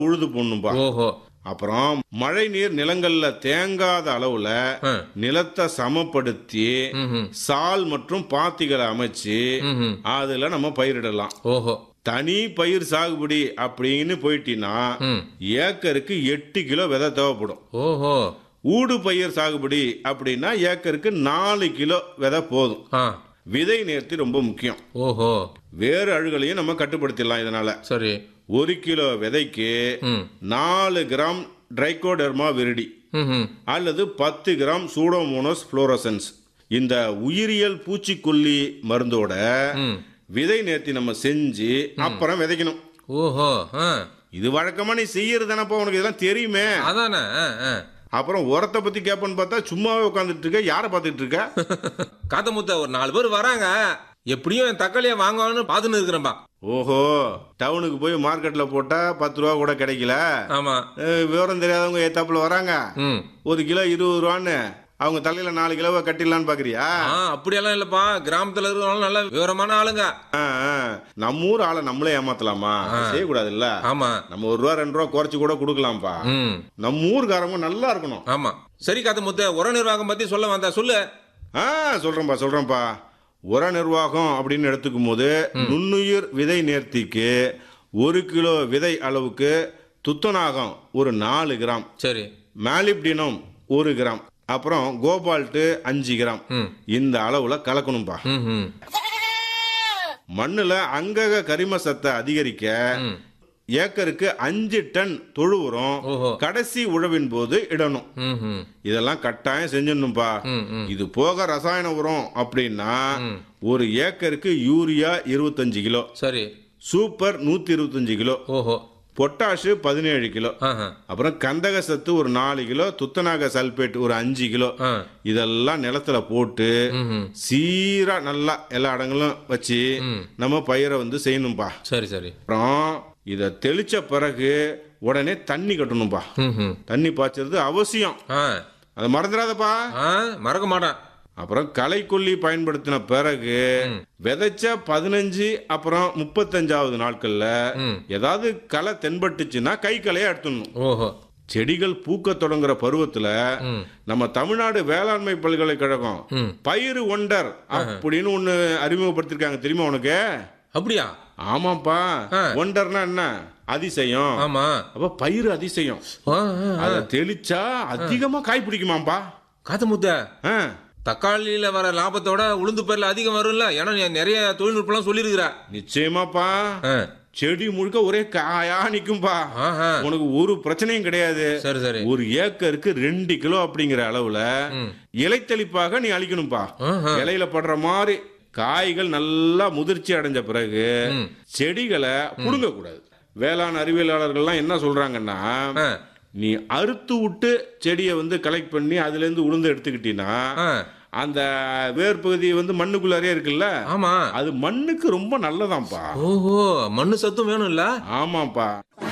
உழுது போடணும்பா ஓஹோ அப்புறம் மழை நீர் நிலங்கள்ல தேங்காத அளவுல ஆ. நிலத்தை சமப்படுத்தி ம்ஹும். சால் மற்றும் பாத்திகளை அமைச்சு ம்ஹும். அதுல நம்ம பயிரிடலாம் ஓஹோ தனி பயிர் சாகுபடி அப்படின்னு போயிட்டீங்கன்னா ம். ஏக்கருக்கு எட்டு கிலோ விதை தேவைப்படும் ஓஹோ ஊடு பயிர் சாகுபடி அப்படின்னா ஏக்கருக்கு நாலு கிலோ விதை போதும் ஆ விதை நேர்த்தி ரொம்ப முக்கியம் ஓஹோ வேறு அழுகலையும் நம்ம கட்டுப்படுத்திடலாம் இதனால சரி ஒரு கிலோ விதைக்கு ம் நாலு கிராம் ட்ரைகோடெர்மா விரிடி ம்ஹும். அல்லது பத்து கிராம் சூடோமோனஸ் புளோரசன்ஸ் இந்த உயிரியல் பூச்சிக்கொல்லி மருந்தோட ம் விதை நேர்த்தி நம்ம செஞ்சு அப்புறம் விதைக்கணும் ஓஹோ ஆ இது வழக்கமா நீ செய்யறதுனப்பா உனக்கு இதெல்லாம் தெரியுமே அதானே ஆ, ஆ. அப்புறம் உரத்தை பத்தி கேட்பேன்னு பார்த்தா சும்மாவே உட்காந்துட்டு இருக்க யாரை பார்த்துட்டு இருக்க காத்தமுத்த ஒரு நாலு பேர் வராங்க எப்படியும் என் தக்காளியை வாங்குவான்னு பார்த்துன்னு இருக்கிறேன்பா ஓஹோ டவுனுக்கு போய் மார்க்கெட்ல போட்டா பத்து ரூபா கூட கிடைக்கல ஆமா அஹ், விவரம் தெரியாதவங்க ஏத்தாப்புல வராங்க ம் ஒரு கிலோ இருபது ரூபான்னு அவங்க தலையில நாலு கிலோவை கட்டிடலான்னு பாக்குறியா ஆ அப்படியெல்லாம் இல்லப்பா கிராமத்துல இருக்கிறவங்க நல்ல விவரமான ஆளுங்க ஆ, ஆ. நம்ம ஊர் ஆளை நம்மளே ஏமாத்தலாமா செய்யக்கூடாது இல்ல ஆமா நம்ம ஒரு ரூபா ரெண்டு ரூபா குறைச்சு கூட கொடுக்கலாம்ப்பா ம் நம்ம ஊர்காரங்க நல்லா இருக்கணும் ஆமா சரி காத்தமுத்த உர நிர்வாகம் பத்தி சொல்ல வந்தா சொல்லு ஆ சொல்றேன்ப்பா சொல்றேன்ப்பா உர நிர்வாகம் அப்படின்னு எடுத்துக்கும் போது நுண்ணுயிர் விதை நேர்த்திக்கு ஒரு கிலோ விதை அளவுக்கு துத்தநாகம் ஒரு நாலு கிராம் சரி மேலிப்டினம் ஒரு கிராம் அப்புறம் கோபால்ட்டு அஞ்சு கிராம் ம் இந்த அளவுல கலக்கணும்பா ம் ம் மண்ணுல அங்கக கரிம சத்தை அதிகரிக்க ம். ஏக்கருக்கு அஞ்சு டன் தொழு உரம் ஓஹோ கடைசி உழவின் போது இடணும் ம் ம் இதெல்லாம் கட்டாயம் செஞ்சிடணும்பா ம் ம் இது போக ரசாயன உரம் அப்படின்னா ம். ஒரு ஏக்கருக்கு யூரியா இருபத்தஞ்சு கிலோ சரி சூப்பர் நூத்தி இருபத்தஞ்சு கிலோ ஓஹோ பொட்டாஷு பதினேழு கிலோ ஆஹா அப்புறம் கந்தக சத்து ஒரு நாலு கிலோ துத்தநாக சல்பேட் ஒரு அஞ்சு கிலோ ஆ இதெல்லாம் நிலத்துல போட்டு ம் ம் சீரா நல்லா எல்லா இடங்களும் வச்சு ம். நம்ம பயிரை வந்து செய்யணும்பா சரி சரி அப்புறம் இதை தெளிச்ச பிறகு உடனே தண்ணி கட்டணும்பா ம் ம் தண்ணி பாய்ச்சறது அவசியம் ஆ அதை மறந்துடாதப்பா ஆ மறக்க மாட்டேன் அப்புறம் களைக்கொல்லி பயன்படுத்தின பிறகு விதைச்ச பதினஞ்சு அப்புறம் முப்பத்தஞ்சாவது நாட்கள்ல ம். ஏதாவது களை தென்பட்டுச்சுன்னா கை களையை எடுத்துடணும் ஓஹோ செடிகள் பூக்க தொடங்குற பருவத்துல ம் நம்ம தமிழ்நாடு வேளாண்மை பல்கலைக்கழகம் ம் பயிறு ஒண்டர் அப்படின்னு ஒண்ணு அறிமுகப்படுத்திருக்காங்க தெரியுமா உனக்கு அப்படியா ஆமாப்பா ஆ. ஒண்டர்னா என்ன அதிசயம் ஆமா அப்ப பயிறு அதிசயம் ஆ, ஆ, ஆ. அத தெளிச்சா அதிகமா காய் பிடிக்குமாப்பா காத்தமுத்த ஆ. தக்காளியில வர லாபத்தோட உளுந்து பேர்ல அதிகம் வரும்ல ஏன்னா நீ நிறைய தொழில்நுட்பம்லாம் சொல்லியிருக்கிற நிச்சயமாப்பா ஆ. செடி முழுக்க ஒரே காயா நிக்கும்பா ஆஹா. உனக்கு ஒரு பிரச்சனையும் கிடையாது சரி சரி ஒரு ஏக்கருக்கு ரெண்டு கிலோ அப்படிங்கிற அளவுல ம். இலைத்தளிப்பாக நீ அழிக்கணும்பா ஆஹா. இலையில படுற மாதிரி காய்கள் நல்லா முதிர்ச்சி அடைஞ்ச பிறகு ம். செடிகளை புடுங்க கூடாது வேளாண் அறிவியலாளர்கள்லாம் என்ன சொல்றாங்கன்னா ஆ. நீ அறுத்து விட்டு செடியை வந்து கலெக்ட் பண்ணி அதுல இருந்து உளுந்து எடுத்துக்கிட்டீங்கன்னா ஆ. அந்த வேர் பகுதி வந்து மண்ணுக்குள்ளாரே இருக்குல்ல ஆமா அது மண்ணுக்கு ரொம்ப நல்லதாம்ப்பா ஓஹோ மண்ணு சத்தும் வேணும்ல ஆமாப்பா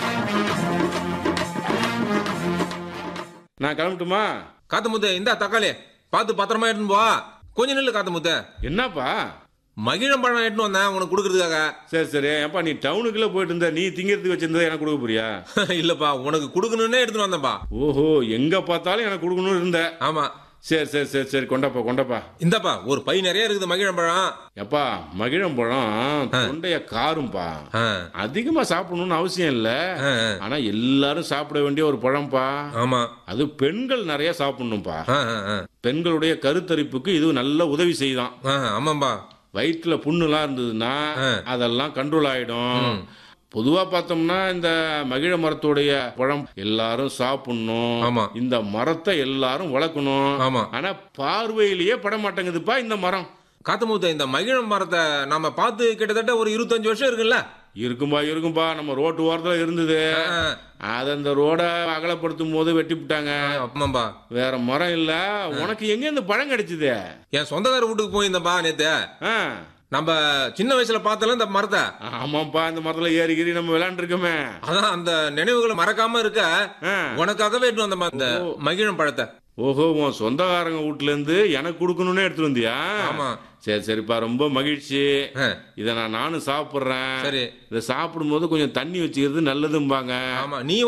நான் கிளம்பட்டுமா காத்தமுத்த இந்தா தக்காளி பார்த்து பத்திரமா எடுத்துன்னு போ கொஞ்ச நில்லு காத்தமுத்த என்னப்பா மகிழம்பழம் எடுத்துன்னு வந்தேன் உனக்கு கொடுக்கறதுக்காக சரி சரி ஏப்பா நீ டவுனுக்குள்ள போயிட்டு இருந்த நீ திங்கிறதுக்கு வச்சிருந்தா எனக்கு கொடுக்க போறியா இல்லப்பா உனக்கு கொடுக்கணும்னே எடுத்துன்னு வந்தேன்பா ஓஹோ எங்க பார்த்தாலும் எனக்கு கொடுக்கணும்னு இருந்த ஆமா சரி சரி சரி சரி கொண்டாப்பா கொண்டாப்பா இந்தாப்பா ஒரு பை நிறைய இருக்குது மகிழம்பழம் எப்பா மகிழம்பழம் தொண்டைய காரும்பா ஆ. அதிகமா சாப்பிடணும்னு அவசியம் இல்ல ஆ, ஆ. ஆனா எல்லாரும் சாப்பிட வேண்டிய ஒரு பழம்பா ஆமா அது பெண்கள் நிறைய சாப்பிடணும்பா ஆ, ஆ, ஆ. பெண்களுடைய கருத்தரிப்புக்கு இது நல்ல உதவி செய்தான் ஆ, ஆமாம்பா வயிற்றுல புண்ணுலாம் இருந்ததுன்னா அதெல்லாம் கண்ட்ரோல் ஆயிடும் பொதுவா பார்த்தோம்னா இந்த மகிழ மரத்துடைய பழம் எல்லாரும் சாப்பிடணும் ஆமா. இந்த மரத்தை எல்லாரும் வளர்க்கணும் ஆமா. ஆனா பார்வையிலேயே பட மாட்டேங்குதுப்பா இந்த மரம் காத்தமுத்த இந்த மகிழம் மரத்தை நாம பார்த்து கிட்டத்தட்ட ஒரு இருபத்தஞ்சு வருஷம் இருக்குல்ல இருக்கும்பா இருக்கும்பா நம்ம ரோட்டு ஓரத்துல இருந்தது ஆ, அதை அந்த ரோட அகலப்படுத்தும் போது வெட்டி விட்டாங்க ஆமாம்பா வேற மரம் இல்ல உனக்கு எங்க இந்த பழம் கிடைச்சது என் சொந்தக்கார வீட்டுக்கு போயிருந்தேன்பா நேத்து ஆ நம்ம சின்ன வயசுல பார்த்தல இந்த மரத்தை ஆமாப்பா இந்த மரத்துல ஏறி கீறி நம்ம விளையாண்டுருக்கோமே அதான் அந்த நினைவுகளை மறக்காம இருக்க ஆ. உனக்காகவே எடுத்து வந்தேன்பா இந்த மகிழம் பழத்தை ஓஹோ உன் சொந்தக்காரங்க வீட்ல இருந்து எனக்கு கொடுக்கணும்னே எடுத்துட்டு வந்தியா ஆமா. சரி சரிப்பா ரொம்ப மகிழ்ச்சி ஆ, இதை நான் நானும் சாப்பிட்றேன் சரி இதை சாப்பிடும்போது கொஞ்சம் தண்ணி வச்சுக்கிறது நல்லதும்பாங்க ஆமா நீ